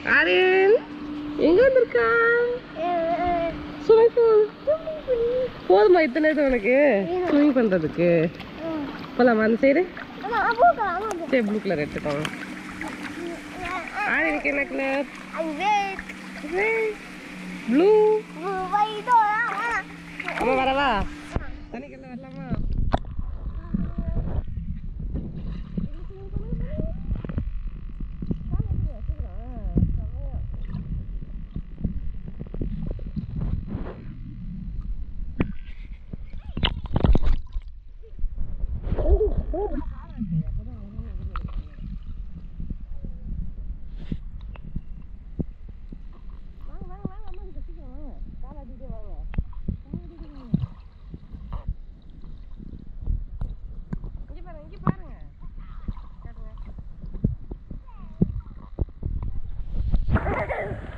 ஆரியன் எங்க வந்திருக்கா swimming pool போதுமா இத்தனை இது உனக்கு ஸ்விமிங் பண்றதுக்கு போலாமா அந்த சைடு சரி ப்ளூ கலர் எடுத்துக்கோங்க ஆரியனுக்கு என்ன கலர் ப்ளூ அம்மா வரவா தண்ணிக்கல்ல வரலாமா இங்க பாருங்க இங்க பாருங்க காட்டுங்க